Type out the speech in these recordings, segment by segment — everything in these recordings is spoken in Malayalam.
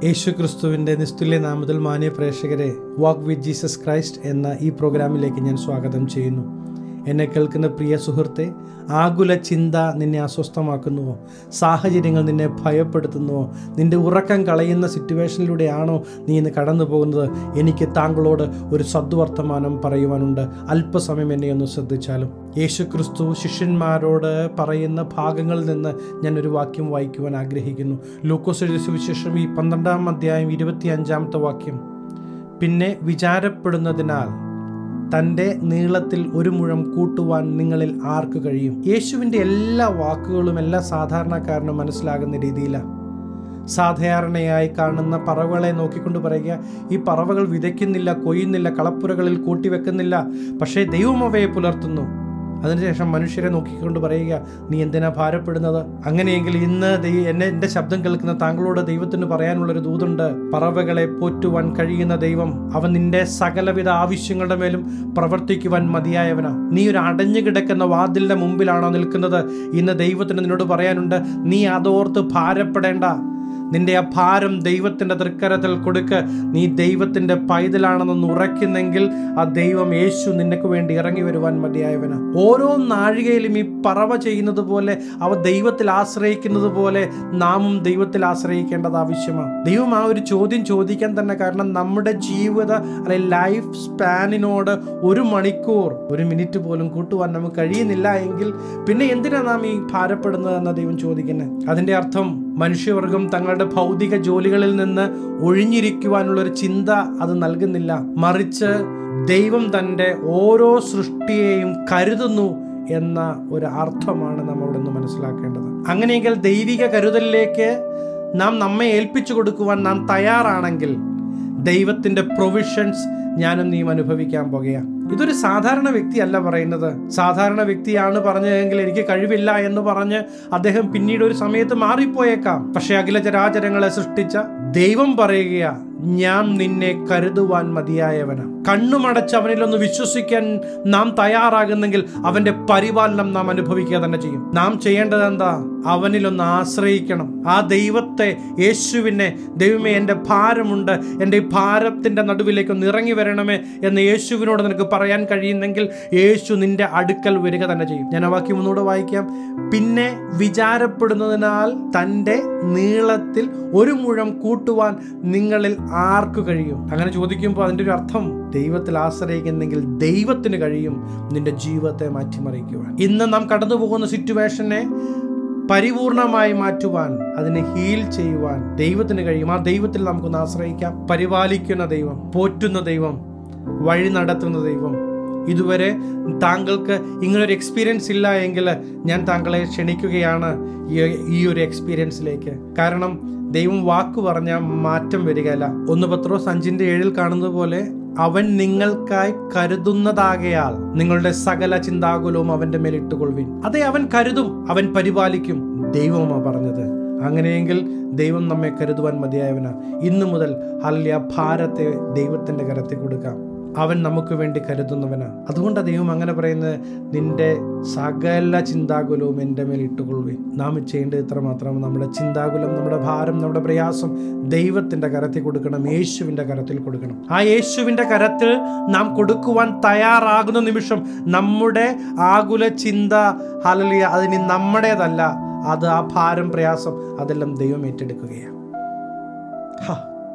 യേശു ക്രിസ്തുവിൻ്റെ നിസ്തുല്യ നാമത്തിൽ മാന്യ പ്രേക്ഷകരെ വാക്ക് വിത്ത് ജീസസ് ക്രൈസ്റ്റ് എന്ന ഈ പ്രോഗ്രാമിലേക്ക് ഞാൻ സ്വാഗതം ചെയ്യുന്നു എന്നെ കേൾക്കുന്ന പ്രിയ സുഹൃത്തെ ആകുല ചിന്ത നിന്നെ അസ്വസ്ഥമാക്കുന്നുവോ സാഹചര്യങ്ങൾ നിന്നെ ഭയപ്പെടുത്തുന്നുവോ നിന്റെ ഉറക്കം കളയുന്ന സിറ്റുവേഷനിലൂടെയാണോ നീ ഇന്ന് കടന്നു പോകുന്നത് എനിക്ക് താങ്കളോട് ഒരു സദ്വർത്തമാനം പറയുവാനുണ്ട് അല്പസമയം എന്നെ ഒന്ന് ശ്രദ്ധിച്ചാലും യേശു ക്രിസ്തു ശിഷ്യന്മാരോട് പറയുന്ന ഭാഗങ്ങളിൽ നിന്ന് ഞാനൊരു വാക്യം വായിക്കുവാൻ ആഗ്രഹിക്കുന്നു ലൂക്കോസ് എഴുതിയ സുവിശേഷം ഈ പന്ത്രണ്ടാം അധ്യായം ഇരുപത്തി അഞ്ചാമത്തെ വാക്യം പിന്നെ വിചാരപ്പെടുന്നതിനാൽ തൻ്റെ നീളത്തിൽ ഒരു മുഴം കൂട്ടുവാൻ നിങ്ങളിൽ ആർക്ക് കഴിയും യേശുവിൻ്റെ എല്ലാ വാക്കുകളും എല്ലാ സാധാരണക്കാരനും മനസ്സിലാകുന്ന രീതിയിലാണ് സാധാരണയായി കാണുന്ന പറവകളെ നോക്കിക്കൊണ്ട് പറയുക ഈ പറവകൾ വിതയ്ക്കുന്നില്ല കൊയ്യുന്നില്ല കളപ്പുരകളിൽ കൂട്ടിവെക്കുന്നില്ല പക്ഷേ ദൈവം അവയെ പുലർത്തുന്നു അതിനുശേഷം മനുഷ്യരെ നോക്കിക്കൊണ്ട് പറയുക നീ എന്തിനാ ഭാരപ്പെടുന്നത് അങ്ങനെയെങ്കിൽ ഇന്ന് ദൈ- എന്നെ എൻ്റെ ശബ്ദം കേൾക്കുന്ന താങ്കളോട് ദൈവത്തിന് പറയാനുള്ളൊരു ദൂതുണ്ട് പറവകളെ പോറ്റുവാൻ കഴിയുന്ന ദൈവം അവൻ നിന്റെ സകലവിധ ആവശ്യങ്ങളുടെ മേലും പ്രവർത്തിക്കുവാൻ മതിയായവനാ നീ ഒരു അടഞ്ഞു കിടക്കുന്ന വാതിലിന്റെ മുമ്പിലാണോ നിൽക്കുന്നത് ഇന്ന് ദൈവത്തിന് നിന്നോട് പറയാനുണ്ട് നീ അതോർത്ത് ഭാരപ്പെടേണ്ട നിന്റെ ആ ഭാരം ദൈവത്തിൻ്റെ തൃക്കരത്തിൽ കൊടുക്ക് നീ ദൈവത്തിൻ്റെ പൈതലാണെന്ന് ഉറയ്ക്കുന്നെങ്കിൽ ആ ദൈവം യേശു നിനക്ക് വേണ്ടി ഇറങ്ങി വരുവാൻ മതിയായവന് ഓരോ നാഴികയിലും ഈ പറവ ചെയ്യുന്നത് പോലെ അവ ദൈവത്തിൽ ആശ്രയിക്കുന്നത് പോലെ നാമും ദൈവത്തിൽ ആശ്രയിക്കേണ്ടത് ആവശ്യമാണ് ദൈവം ആ ഒരു ചോദ്യം ചോദിക്കാൻ തന്നെ കാരണം നമ്മുടെ ജീവിത അല്ലെ ലൈഫ് സ്പാനിനോട് ഒരു മണിക്കൂർ ഒരു മിനിറ്റ് പോലും കൂട്ടുവാൻ നമുക്ക് കഴിയുന്നില്ല എങ്കിൽ പിന്നെ എന്തിനാ നാം ഈ ഭാരപ്പെടുന്നത് എന്ന ദൈവം ചോദിക്കുന്നത് അതിൻ്റെ അർത്ഥം മനുഷ്യവർഗം തങ്ങളുടെ ഭൗതിക ജോലികളിൽ നിന്ന് ഒഴിഞ്ഞിരിക്കുവാനുള്ള ഒരു ചിന്ത അത് നൽകുന്നില്ല മറിച്ച് ദൈവം തൻ്റെ ഓരോ സൃഷ്ടിയെയും കരുതുന്നു എന്ന ഒരു അർത്ഥമാണ് നാം അവിടെ നിന്ന് മനസ്സിലാക്കേണ്ടത് അങ്ങനെയെങ്കിൽ ദൈവിക കരുതലിലേക്ക് നാം നമ്മെ ഏൽപ്പിച്ചു കൊടുക്കുവാൻ നാം തയ്യാറാണെങ്കിൽ ദൈവത്തിന്റെ പ്രൊവിഷൻസ് ഞാനും നീയും അനുഭവിക്കാൻ പോകുകയാണ് ഇതൊരു സാധാരണ വ്യക്തിയല്ല പറയുന്നത് സാധാരണ വ്യക്തിയാണ് പറഞ്ഞതെങ്കിൽ എനിക്ക് കഴിവില്ല എന്ന് പറഞ്ഞ് അദ്ദേഹം പിന്നീട് ഒരു സമയത്ത് മാറിപ്പോയേക്കാം പക്ഷെ അഖില ചരാചരങ്ങളെ സൃഷ്ടിച്ച ദൈവം പറയുകയാ ഞാൻ നിന്നെ കരുതുവാൻ മതിയായവനാ കണ്ണുമടച്ച് അവനിലൊന്ന് വിശ്വസിക്കാൻ നാം തയ്യാറാകുന്നെങ്കിൽ അവന്റെ പരിപാലനം നാം അനുഭവിക്കുക തന്നെ ചെയ്യും നാം ചെയ്യേണ്ടത് എന്താ അവനിലൊന്ന് ആശ്രയിക്കണം ആ ദൈവത്തെ യേശുവിനെ ദൈവമേ എൻ്റെ ഭാരമുണ്ട് എൻ്റെ ഈ ഭാരത്തിൻ്റെ നടുവിലേക്ക് ഒന്ന് ഇറങ്ങി വരണമേ എന്ന് യേശുവിനോട് നിനക്ക് പറയാൻ കഴിയുന്നെങ്കിൽ യേശു നിന്റെ അടുക്കൽ വരിക തന്നെ ചെയ്യും ഞാൻ ആ വാക്യം ഒന്നുകൂടെ വായിക്കാം പിന്നെ വിചാരപ്പെടുന്നതിനാൽ തൻ്റെ നീളത്തിൽ ഒരു മുഴം കൂട്ടുവാൻ നിങ്ങളിൽ ആർക്ക് കഴിയും അങ്ങനെ ചോദിക്കുമ്പോൾ അതിൻ്റെ ഒരു അർത്ഥം ദൈവത്തിൽ ആശ്രയിക്കുന്നെങ്കിൽ ദൈവത്തിന് കഴിയും നിന്റെ ജീവിതത്തെ മാറ്റിമറിക്കുവാൻ ഇന്ന് നാം കടന്നു പോകുന്ന സിറ്റുവേഷനെ പരിപൂർണമായി മാറ്റുവാൻ അതിനെ ഹീൽ ചെയ്യുവാൻ ദൈവത്തിന് കഴിയും ആ ദൈവത്തിൽ നമുക്കൊന്ന് ആശ്രയിക്കാം പരിപാലിക്കുന്ന ദൈവം പോറ്റുന്ന ദൈവം വഴി നടത്തുന്ന ദൈവം ഇതുവരെ താങ്കൾക്ക് ഇങ്ങനൊരു എക്സ്പീരിയൻസ് ഇല്ല എങ്കിൽ ഞാൻ താങ്കളെ ക്ഷണിക്കുകയാണ് ഈ- ഈ ഒരു എക്സ്പീരിയൻസിലേക്ക് കാരണം ദൈവം വാക്ക് പറഞ്ഞ മാറ്റം വരികയല്ല ഒന്ന് പത്രോസ് അഞ്ചിന്റെ ഏഴിൽ കാണുന്നത് പോലെ അവൻ നിങ്ങൾക്കായി കരുതുന്നതാകയാൽ നിങ്ങളുടെ സകല ചിന്താകുലവും അവന്റെ മേൽ ഇട്ടുകൊള്ളുവിൻ അതെ അവൻ കരുതും അവൻ പരിപാലിക്കും ദൈവമാ പറഞ്ഞത് അങ്ങനെയെങ്കിൽ ദൈവം നമ്മെ കരുതുവാൻ മതിയായവനാ ഇന്നു മുതൽ ഹല്യ ഭാരത്തെ ദൈവത്തിന്റെ കരത്തിൽ കൊടുക്കാം അവൻ നമുക്ക് വേണ്ടി കരുതുന്നവനാ അതുകൊണ്ടാണ് ദൈവം അങ്ങനെ പറയുന്നത് നിന്റെ സകല ചിന്താകുലവും എൻ്റെ മേൽ ഇട്ടുകൊള്ളുവിൻ നാം ചെയ്യേണ്ടത് ഇത്ര മാത്രം നമ്മുടെ ചിന്താകുലം നമ്മുടെ ഭാരം നമ്മുടെ പ്രയാസം ദൈവത്തിൻ്റെ കരത്തിൽ കൊടുക്കണം യേശുവിൻ്റെ കരത്തിൽ കൊടുക്കണം ആ യേശുവിൻ്റെ കരത്തിൽ നാം കൊടുക്കുവാൻ തയ്യാറാകുന്ന നിമിഷം നമ്മുടെ ആകുല ചിന്ത ഹലലിയ അതിന് നമ്മുടേതല്ല അത് ആ ഭാരം പ്രയാസം അതെല്ലാം ദൈവം ഏറ്റെടുക്കുകയാണ് ഹാ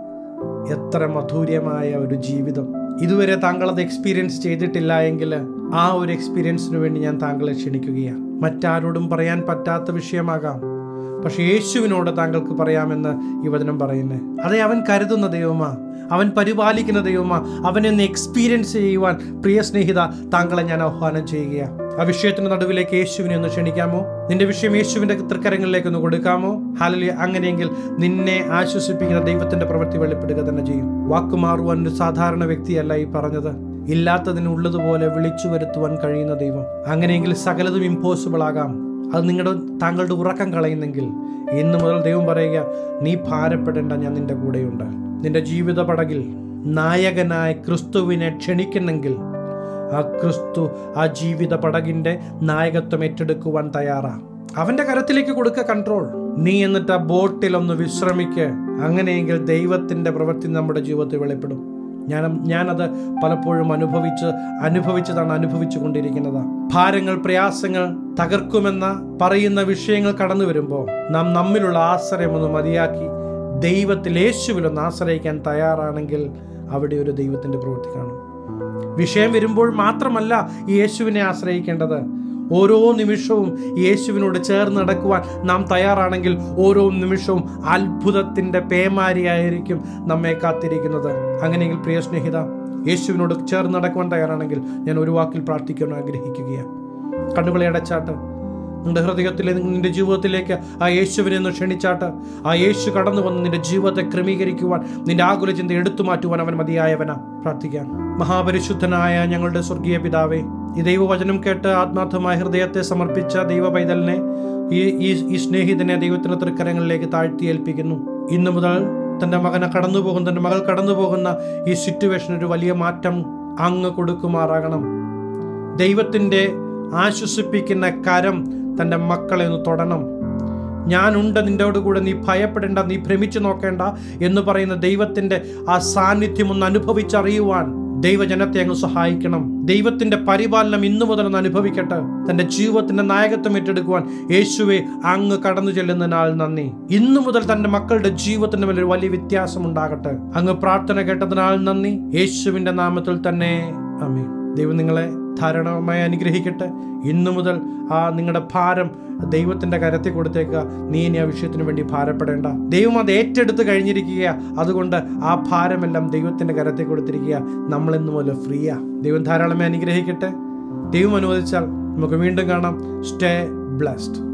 എത്ര മധുര്യമായ ഒരു ജീവിതം ഇതുവരെ താങ്കൾ അത് എക്സ്പീരിയൻസ് ചെയ്തിട്ടില്ല എങ്കിൽ ആ ഒരു എക്സ്പീരിയൻസിന് വേണ്ടി ഞാൻ താങ്കളെ ക്ഷണിക്കുകയാണ് മറ്റാരോടും പറയാൻ പറ്റാത്ത വിഷയമാകാം പക്ഷെ യേശുവിനോട് താങ്കൾക്ക് പറയാമെന്ന് ഈ വചനം പറയുന്നത് അതെ അവൻ കരുതുന്ന ദൈവമാ അവൻ പരിപാലിക്കുന്ന ദൈവമാ അവനെ ഒന്ന് എക്സ്പീരിയൻസ് ചെയ്യുവാൻ പ്രിയ സ്നേഹിത താങ്കളെ ഞാൻ ആഹ്വാനം ചെയ്യുകയാണ് ആ വിഷയത്തിന് നടുവിലേക്ക് യേശുവിനെ ഒന്ന് ക്ഷണിക്കാമോ നിന്റെ വിഷയം യേശുവിന്റെ തൃക്കരങ്ങളിലേക്ക് ഒന്ന് കൊടുക്കാമോ ഹാലലി അങ്ങനെയെങ്കിൽ നിന്നെ ആശ്വസിപ്പിക്കുന്ന ദൈവത്തിന്റെ പ്രവൃത്തി വെളിപ്പെടുക തന്നെ ചെയ്യും വാക്കുമാറുവാൻ ഒരു സാധാരണ വ്യക്തിയല്ല ഈ പറഞ്ഞത് ഇല്ലാത്തതിന് ഉള്ളതുപോലെ വിളിച്ചു വരുത്തുവാൻ കഴിയുന്ന ദൈവം അങ്ങനെയെങ്കിൽ സകലതും ഇമ്പോസിബിൾ ആകാം അത് നിങ്ങളുടെ താങ്കളുടെ ഉറക്കം കളയുന്നെങ്കിൽ ഇന്നു മുതൽ ദൈവം പറയുക നീ ഭാരപ്പെടേണ്ട ഞാൻ നിന്റെ കൂടെയുണ്ട് നിന്റെ ജീവിത പടകിൽ നായകനായ ക്രിസ്തുവിനെ ക്ഷണിക്കുന്നെങ്കിൽ ആ ക്രിസ്തു ആ ജീവിത പടകിന്റെ നായകത്വം ഏറ്റെടുക്കുവാൻ തയ്യാറാ അവന്റെ കരത്തിലേക്ക് കൊടുക്കുക കൺട്രോൾ നീ എന്നിട്ട് ആ ബോട്ടിൽ ഒന്ന് വിശ്രമിക്ക് അങ്ങനെയെങ്കിൽ ദൈവത്തിൻ്റെ പ്രവൃത്തി നമ്മുടെ ജീവിതത്തിൽ വെളിപ്പെടും ഞാൻ ഞാനത് പലപ്പോഴും അനുഭവിച്ച് അനുഭവിച്ചതാണ് അനുഭവിച്ചു കൊണ്ടിരിക്കുന്നത് ഭാരങ്ങൾ പ്രയാസങ്ങൾ തകർക്കുമെന്ന പറയുന്ന വിഷയങ്ങൾ കടന്നു വരുമ്പോൾ നാം നമ്മിലുള്ള ആശ്രയം ഒന്ന് മതിയാക്കി ദൈവത്തിൽ യേശുവിലൊന്ന് ആശ്രയിക്കാൻ തയ്യാറാണെങ്കിൽ അവിടെ ഒരു ദൈവത്തിൻ്റെ പ്രവൃത്തി കാണും വിഷയം വരുമ്പോൾ മാത്രമല്ല ഈ യേശുവിനെ ആശ്രയിക്കേണ്ടത് ഓരോ നിമിഷവും യേശുവിനോട് ചേർന്ന് നടക്കുവാൻ നാം തയ്യാറാണെങ്കിൽ ഓരോ നിമിഷവും അത്ഭുതത്തിൻ്റെ പേമാരിയായിരിക്കും നമ്മെ കാത്തിരിക്കുന്നത് അങ്ങനെയെങ്കിൽ പ്രിയ സ്നേഹിത യേശുവിനോട് ചേർന്ന് നടക്കുവാൻ തയ്യാറാണെങ്കിൽ ഞാൻ ഒരു വാക്കിൽ പ്രാർത്ഥിക്കാൻ ആഗ്രഹിക്കുകയാണ് കണ്ണുകളെ അടച്ചാട്ട് നിന്റെ ഹൃദയത്തിലെ നിന്റെ ജീവിതത്തിലേക്ക് ആ യേശുവിനെ ഒന്ന് ക്ഷണിച്ചാട്ട് ആ യേശു കടന്നു വന്ന് നിന്റെ ജീവിതത്തെ ക്രമീകരിക്കുവാൻ നിന്റെ ആകുല ചിന്ത എടുത്തു മാറ്റുവാൻ അവൻ മതിയായവനാ പ്രാർത്ഥിക്കാം മഹാപരിശുദ്ധനായ ഞങ്ങളുടെ സ്വർഗീയ പിതാവേ ഈ ദൈവവചനം കേട്ട് ആത്മാർത്ഥമായ ഹൃദയത്തെ സമർപ്പിച്ച ദൈവ പൈതലിനെ ഈ ഈ ഈ സ്നേഹിതനെ ദൈവത്തിന് തൃക്കരങ്ങളിലേക്ക് താഴ്ത്തി ഏൽപ്പിക്കുന്നു ഇന്നു മുതൽ തൻ്റെ മകനെ കടന്നു പോകുന്ന തൻ്റെ മകൾ കടന്നു പോകുന്ന ഈ സിറ്റുവേഷൻ ഒരു വലിയ മാറ്റം അങ്ങ് കൊടുക്കുമാറാകണം ദൈവത്തിൻ്റെ ആശ്വസിപ്പിക്കുന്ന കരം തൻ്റെ മക്കളെ ഒന്ന് തൊടണം ഞാനുണ്ട് നിൻ്റെയോട് കൂടെ നീ ഭയപ്പെടേണ്ട നീ ഭ്രമിച്ചു നോക്കേണ്ട എന്ന് പറയുന്ന ദൈവത്തിൻ്റെ ആ സാന്നിധ്യം ഒന്ന് അനുഭവിച്ചറിയുവാൻ ദൈവജനത്തെ അങ്ങ് സഹായിക്കണം ദൈവത്തിന്റെ പരിപാലനം ഇന്നു മുതൽ ഒന്ന് അനുഭവിക്കട്ടെ തന്റെ ജീവിതത്തിന്റെ നായകത്വം ഏറ്റെടുക്കുവാൻ യേശുവെ അങ്ങ് കടന്നു ചെല്ലുന്നതിനാൽ നന്ദി ഇന്നു മുതൽ തന്റെ മക്കളുടെ ജീവിതത്തിന് മേലൊരു വലിയ വ്യത്യാസം ഉണ്ടാകട്ടെ അങ്ങ് പ്രാർത്ഥന കേട്ടതിനാൽ നന്ദി യേശുവിന്റെ നാമത്തിൽ തന്നെ അമേ ദൈവം നിങ്ങളെ ധാരണമായി അനുഗ്രഹിക്കട്ടെ ഇന്നു മുതൽ ആ നിങ്ങളുടെ ഭാരം ദൈവത്തിന്റെ കരത്തിൽ കൊടുത്തേക്കുക നീ ഇനി ആ വിഷയത്തിന് വേണ്ടി ഭാരപ്പെടേണ്ട ദൈവം അത് ഏറ്റെടുത്ത് കഴിഞ്ഞിരിക്കുക അതുകൊണ്ട് ആ ഭാരമെല്ലാം ദൈവത്തിന്റെ കരത്തിൽ കൊടുത്തിരിക്കുക നമ്മൾ ഇന്നു മുതൽ ഫ്രീയാ ദൈവം ധാരാളമായി അനുഗ്രഹിക്കട്ടെ ദൈവം അനുവദിച്ചാൽ നമുക്ക് വീണ്ടും കാണാം സ്റ്റേ ബ്ലസ്ഡ്